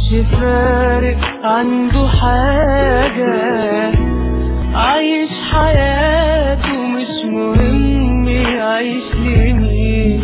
كانش فارق عنده حاجة عايش حياته مش مهم يعيش لمين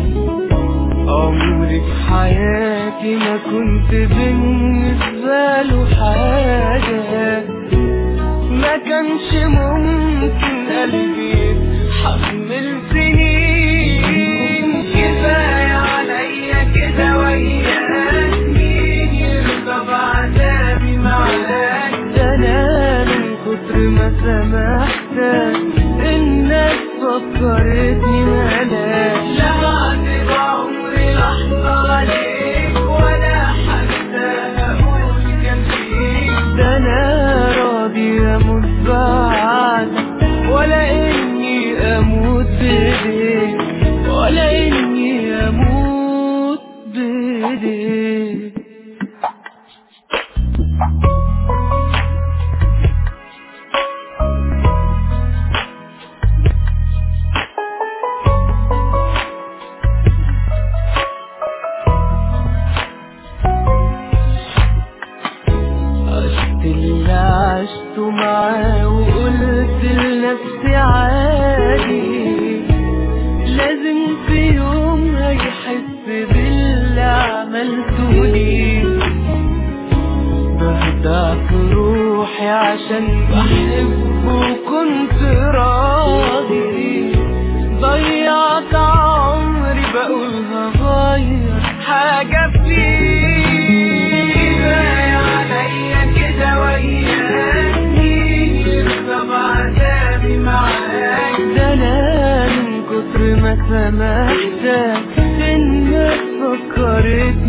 عمري في حياتي ما كنت بالنسبة له حاجة ما كانش ممكن قلبي يتحمل سنين كفاية عليا كده وياك مين يرضى بعذابي معاك ده انا من كتر ما سامحتك الناس فكرتني ملاك لا بعد عمري لحظة عليك ولا حتى أقول كان فيك ده أنا راضي أموت بعدك ولا إني أموت بإيديك ولا إني أموت بإيديك عشت اللي عشته معاه وقلت لنفسي عادي لازم في يوم هيحس باللي عملته ليه بخدع في روحي عشان بحبه وكنت راضي ضيعت عمري بقول هغير حاجة فيه كفاية عليا كده وياك مين يرضى بعذابي معاك ده انا من كتر ما سامحتك الناس فكرتني